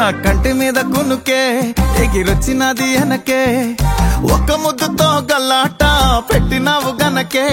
కంటి మీద కునుకే ఎగిరొచ్చినది వెనకే ఒక్క ముద్దుతో గల్లాట పెట్టినావు గనకే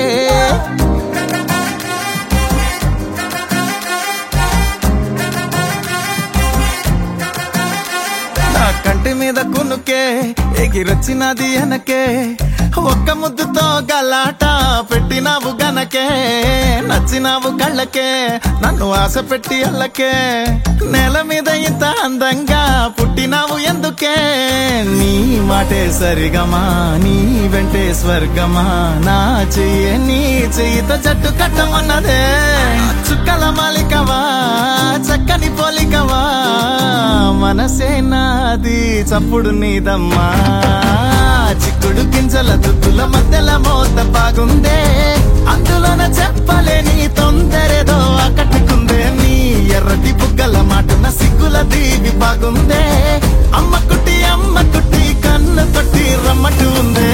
నా కంటి మీద కునుకే ఎగిరొచ్చినది వెనకే ఒక్క ముద్దుతో గలాట పెట్టినావు గనకే నచ్చినావు కళ్ళకే నన్ను ఆశ పెట్టి అల్లకే నేల మీద ఇంత అందంగా పుట్టినావు ఎందుకే నీ మాటే సరిగమా నీ వెంటే స్వర్గమా నా చెయ్యే నీ చెయ్యితో జట్టు కట్టమన్నదే చుక్కల మాలికవా చక్కని పోలికవా మనసే నాది చప్పుడు నీదమ్మా చిక్కుడు గింజల దుద్దుల మధ్యల మోత బాగుందే అందులోన చెప్పలేని తొందరేదో ఆకట్టుకుందే నీ ఎర్రటి బుగ్గల మాటున సిగ్గుల దీవి బాగుందే అమ్మ కుట్టి అమ్మ కుట్టి కన్ను తొట్టి రమ్మట్టు ఉందే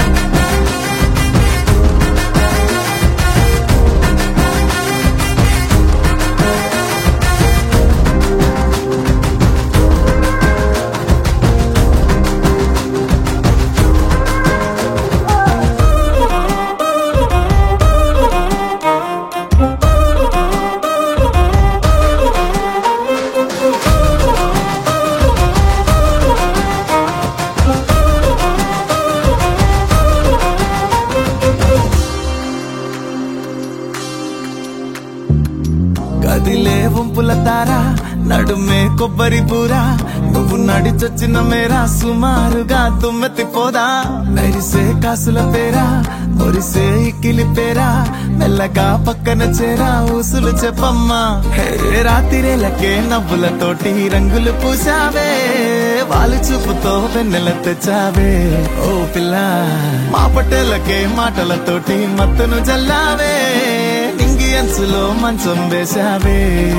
గదిలే వంపుల తార నడుమే కొబ్బరి పూరా నువ్వు నడిచొచ్చిన మేరా సుమారుగా తుమ్మెత్తి పోదా మెరిసే కాసుల పేరా మురిసే ఇక్కిలి పేరా మెల్లగా పక్కన చేరా ఊసులు చెప్పమ్మా హే రాతిరేలకే నవ్వులతోటి రంగులు పూసావే వాళ్ళు చూపుతో వెన్నెల తెచ్చావే ఓ పిల్ల మా పటేలకే మాటలతోటి మత్తును జల్లావే నింగి అంచులో మంచం వేశావే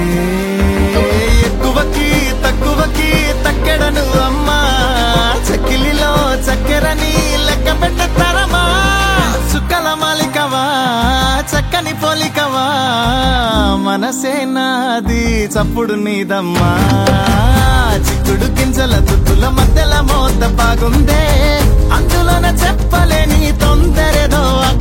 ఎక్కువకి తక్కువకి తక్కెడను అమ్మా చక్కిలిలో చక్కెరని లెక్క పెట్టతారమ్మా చుక్కల మాలికవా చక్కని పోలికవా మనసే నాది చప్పుడు నీదమ్మా చిక్కుడు గింజల దుద్దుల మధ్యల మోత బాగుందే అందులోన చెప్పలేని తొందరేదో